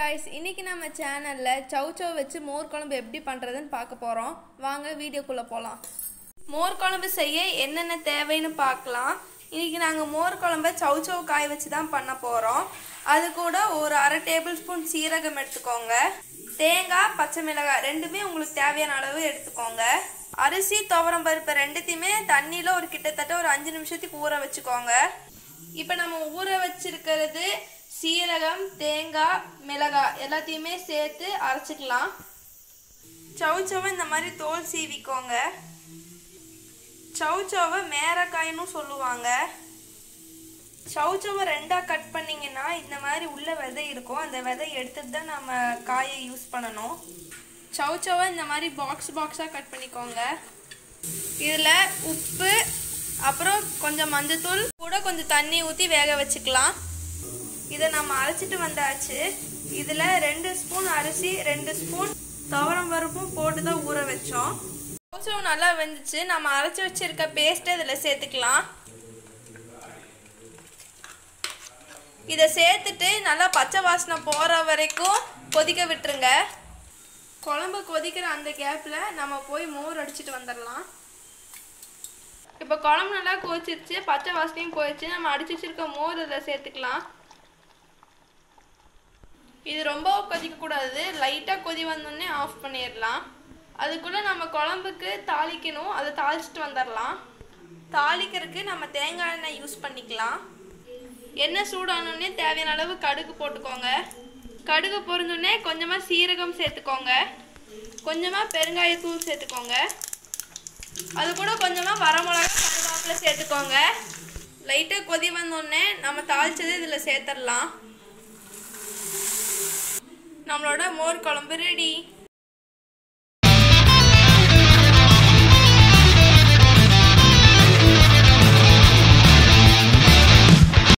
guys இன்னைக்கு நம்ம சேனலில் சவ் சவ் வச்சு மோர் குழம்பு எப்படி பண்ணுறதுன்னு பார்க்க போகிறோம் வாங்க வீடியோக்குள்ளே போகலாம் மோர் குழம்பு செய்ய என்னென்ன தேவைன்னு பார்க்கலாம் இன்னைக்கு நாங்கள் மோர் குழம்ப சவ் சவ் காய வச்சு தான் பண்ண போகிறோம் அது கூட ஒரு அரை டேபிள் ஸ்பூன் சீரகம் எடுத்துக்கோங்க தேங்காய் பச்சை மிளகாய் ரெண்டுமே உங்களுக்கு தேவையான அளவு எடுத்துக்கோங்க அரிசி துவரம் பருப்பு ரெண்டுத்தையுமே தண்ணியில் ஒரு கிட்டத்தட்ட ஒரு அஞ்சு நிமிஷத்துக்கு ஊற வச்சுக்கோங்க இப்போ நம்ம ஊற வச்சிருக்கிறது சீரகம் தேங்காய் மிளகாய் எல்லாத்தையுமே சேர்த்து அரைச்சிக்கலாம் சவுச்சவை இந்த மாதிரி தோல் சீவிக்கோங்க சவுச்சவை மேரக்காய்னு சொல்லுவாங்க சவுச்சவை ரெண்டாக கட் பண்ணிங்கன்னா இந்த மாதிரி உள்ள விதை இருக்கும் அந்த விதை எடுத்துட்டு தான் நம்ம காயை யூஸ் பண்ணணும் சவுச்சவை இந்த மாதிரி பாக்ஸ் பாக்ஸாக கட் பண்ணிக்கோங்க இதில் உப்பு அப்புறம் கொஞ்சம் மஞ்சத்தூள் கூட கொஞ்சம் தண்ணி ஊற்றி வேக வச்சுக்கலாம் இதை நம்ம அரைச்சிட்டு வந்தாச்சு இதில் ரெண்டு ஸ்பூன் அரிசி ரெண்டு ஸ்பூன் துவரம் பருப்பும் போட்டு தான் ஊற வச்சோம் கொஞ்சம் நல்லா வெந்துச்சு நம்ம அரைச்சி வச்சிருக்க பேஸ்ட்டை இதில் சேர்த்துக்கலாம் இதை சேர்த்துட்டு நல்லா பச்சை வாசனை போகிற வரைக்கும் கொதிக்க விட்டுருங்க குழம்பு கொதிக்கிற அந்த கேப்பில் நம்ம போய் மோர் அடிச்சிட்டு வந்துடலாம் இப்போ குழம்பு நல்லா கொதிச்சிருச்சு பச்சை வாசனையும் போயிடுச்சு நம்ம அடிச்சு வச்சிருக்க மோர் இதில் சேர்த்துக்கலாம் இது ரொம்ப கொதிக்கக்கூடாது லைட்டாக கொதி வந்தோடனே ஆஃப் பண்ணிடலாம் அதுக்குள்ளே நம்ம குழம்புக்கு தாளிக்கணும் அதை தாளிச்சிட்டு வந்துடலாம் தாளிக்கிறதுக்கு நம்ம தேங்காய் எண்ணெய் யூஸ் பண்ணிக்கலாம் எண்ணெய் சூடானோடனே தேவையான அளவு கடுகு போட்டுக்கோங்க கடுகு பொரிஞ்சோடனே கொஞ்சமாக சீரகம் சேர்த்துக்கோங்க கொஞ்சமாக பெருங்காயத்தூள் சேர்த்துக்கோங்க அது கூட கொஞ்சமாக வரமிளகா கருவேப்பிலை சேர்த்துக்கோங்க லைட்டாக கொதி வந்தோடனே நம்ம தாளிச்சது இதில் சேர்த்துடலாம் நம்மளோட மோர் குழம்பு ரெடி